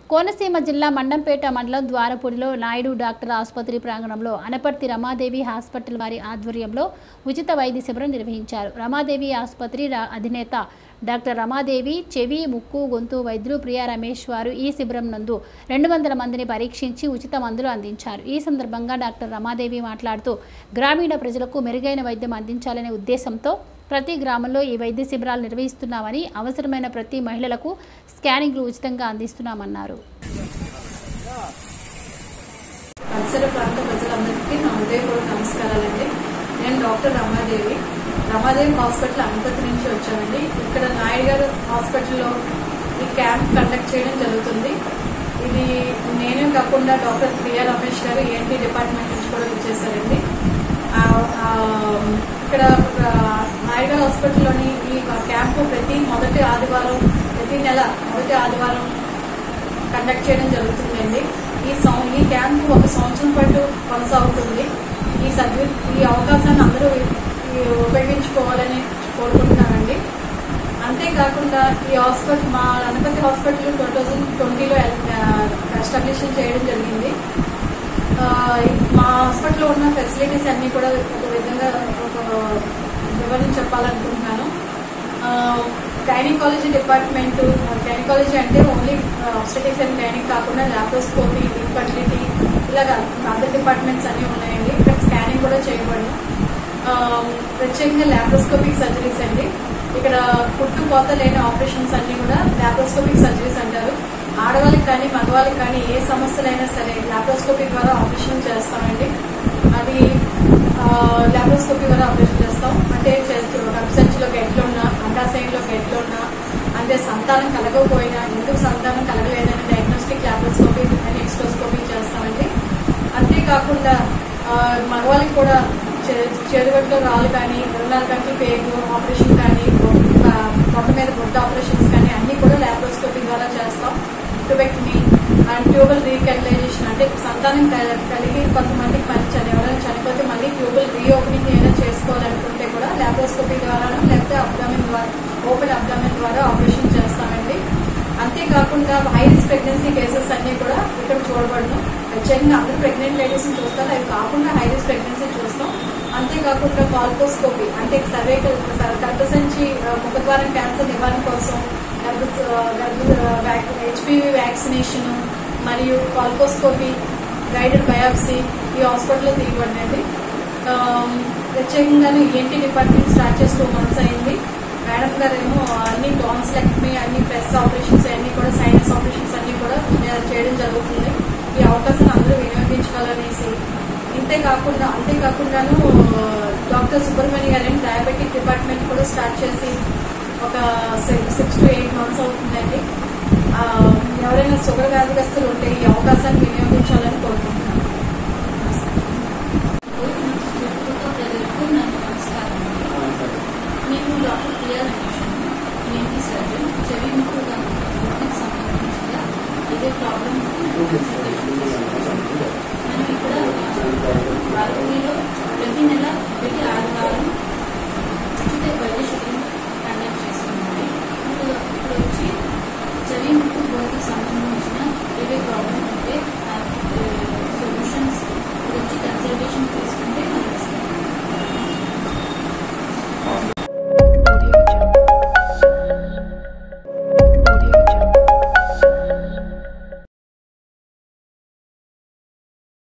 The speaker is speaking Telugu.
కోనసీమ జిల్లా మండంపేట మండలం ద్వారపూడిలో నాయుడు డాక్టర్ ఆసుపత్రి ప్రాంగణంలో అనపర్తి రమాదేవి హాస్పిటల్ వారి ఆధ్వర్యంలో ఉచిత వైద్య శిబిరం నిర్వహించారు రమాదేవి ఆసుపత్రి రా- అధినేత డాక్టర్ రమాదేవి చెవి ముక్కు గొంతు వైద్యులు ప్రియా రమేష్ వారు ఈ శిబిరం నందు రెండు వందల మందిని పరీక్షించి ఉచిత మందులు అందించారు ఈ సందర్భంగా డాక్టర్ రమాదేవి మాట్లాడుతూ గ్రామీణ ప్రజలకు మెరుగైన వైద్యం అందించాలనే ఉద్దేశంతో ప్రతి గ్రామంలో ఈ వైద్య శిబిరాలు నిర్వహిస్తున్నామని అవసరమైన ప్రతి మహిళలకు స్కానింగ్లు ఉచితంగా అందిస్తున్నామన్నారు పరిసర ప్రాంత ప్రజలందరికీ నా హృదయపూర్వక నమస్కారాలండి నేను డాక్టర్ రమాదేవి రమాదేవి హాస్పిటల్ అనుపతి నుంచి వచ్చామండి ఇక్కడ నాయుడు గారు హాస్పిటల్లో ఈ క్యాంప్ కండక్ట్ చేయడం జరుగుతుంది ఇది నేనే కాకుండా డాక్టర్ ప్రియా రమేష్ గారు ఏంటి డిపార్ట్మెంట్ నుంచి కూడా వచ్చేసారండి ఇక్కడ ఒక నాయుడు గారు హాస్పిటల్లోని ఈ క్యాంపు ప్రతి మొదటి ఆదివారం ప్రతి నెల మొదటి ఆదివారం కండక్ట్ చేయడం జరుగుతుందండి ఈ సం ఈ క్యాంప్ ఒక సంవత్సరం పాటు కొనసాగుతుంది ఈ సభ్యు ఈ అవకాశాన్ని అందరూ ఈ ఉపయోగించుకోవాలని కోరుకుంటున్నానండి అంతేకాకుండా ఈ హాస్పిటల్ మా గణపతి హాస్పిటల్ టూ థౌజండ్ ట్వంటీలో ఎస్టాబ్లిష్ చేయడం జరిగింది ఆ, మా హాస్పిటల్లో ఉన్న ఫెసిలిటీస్ అన్నీ కూడా ఒక విధంగా ఒక వివరణ చెప్పాలనుకుంటున్నాను గైనకాలజీ డిపార్ట్మెంట్ గైనకాలజీ అంటే ఓన్లీ ఆబ్స్టెటిక్స్ అండ్ గైనిక్ కాకుండా ల్యాప్రోస్కోపీ ఇన్ఫర్టిలిటీ ఇలాగ అదర్ డిపార్ట్మెంట్స్ అన్నీ ఉన్నాయండి ఇక్కడ స్కానింగ్ కూడా చేయబడను ఆ, ప్రత్యేకంగా ల్యాప్రోస్కోపిక్ సర్జరీస్ అండి ఇక్కడ పుట్టు కోత లేని ఆపరేషన్స్ అన్ని కూడా ల్యాప్రోస్కోపిక్ సర్జరీస్ అంటారు ఆడవాళ్ళకి కానీ మగవాళ్ళకి కానీ ఏ సమస్యలైనా సరే ల్యాప్రోస్కోపీ ద్వారా ఆపరేషన్ చేస్తామండి అది ల్యాప్రోస్కోపీ ద్వారా ఆపరేషన్ చేస్తాం అంటే సంచిలో గెట్లున్నా అండాశయంలో గెట్లున్నా అంటే సంతానం కలగకపోయినా ఎందుకు సంతానం కలగలేదని డయాగ్నోస్టిక్ ల్యాప్రోస్కోపీ అని ఎక్స్ట్రోస్కోపీ చేస్తామండి అంతేకాకుండా ఆ, మగవాళ్ళకి కూడా చేరుగట్లో రాళ్ళు కానీ రెండు కంటి పేగు ఆపరేషన్ కానీ పొట్ట మీద బొడ్డ ఆపరేషన్స్ కానీ అన్ని కూడా ల్యాప్రోస్కోపీ ద్వారా చేస్తాం ట్యూబెక్టమీ అండ్ ట్యూబల్ రీకెటలైజేషన్ అంటే సంతానం కల- కలిగి కొంతమందికి పని చని ఎవరైనా చనిపోతే మళ్ళీ ట్యూబల్ రీఓపెనింగ్ ఏదైనా చేసుకోవాలనుకుంటే కూడా ల్యాప్రోస్కోపీ ద్వారా లేకపోతే అబ్డామిన్ ద్వారా ఓపెన్ అబ్డామిన్ ద్వారా ఆపరేషన్ చేస్తామండి అంతేకాకుండా హై రిస్క్ ప్రెగ్నెన్సీ కేసెస్ అన్ని కూడా ఇక్కడ చూడబడను ప్రత్యేకంగా అందరూ ప్రెగ్నెంట్ లేడీస్ చూస్తారు అవి కాకుండా హై రిస్క్ ప్రెగ్నెన్సీ చూస్తాం అంతేకాకుండా కాల్పోస్కోపీ అంటే సర్వైకల్ గర్భసంచి ఆ, ముఖద్వారం క్యాన్సర్ నివారణ కోసం హెచ్పివి వ్యాక్సినేషన్ మరియు కాల్పోస్కోపీ గైడెడ్ బయాప్సీ ఈ హాస్పిటల్లో తీయబడినది ఆ, ప్రత్యేకంగాను ఈఎన్టీ డిపార్ట్మెంట్ స్టార్ట్ చేసి టూ మంత్స్ అయింది మేడం గారు ఏమో అన్ని టాన్స్లెక్టమీ అన్ని ప్రెస్ ఆపరేషన్స్ అన్ని కూడా సైనస్ ఆపరేషన్స్ అన్ని కూడా చేయడం జరుగుతుంది ఈ అవకాశాన్ని అందరూ వినియోగించుకోవాలనేసి ఇంతే కాకుండా అంతేకాకుండాను డాక్టర్ సుబ్రహ్మణ్య గారు డయాబెటిక్ డిపార్ట్మెంట్ కూడా స్టార్ట్ చేసి ఒక సిక్స్ టు ఎయిట్ మంత్స్ అవుతుందండి ఆ, ఎవరైనా షుగర్ వ్యాధిగ్రస్తులు ఉంటే ఈ అవకాశాన్ని వినియోగించాలని కోరుకుంటున్నాను ప్రజలకు నన్ను నమస్కారం నేను డాక్టర్ ప్రియా రమేష్ ఏంటి సర్జన్ చెవి ముక్కు గొంతుకు సంబంధించిన ఇదే ప్రాబ్లం మనం ఇక్కడ భారతీయులో ప్రతి నెల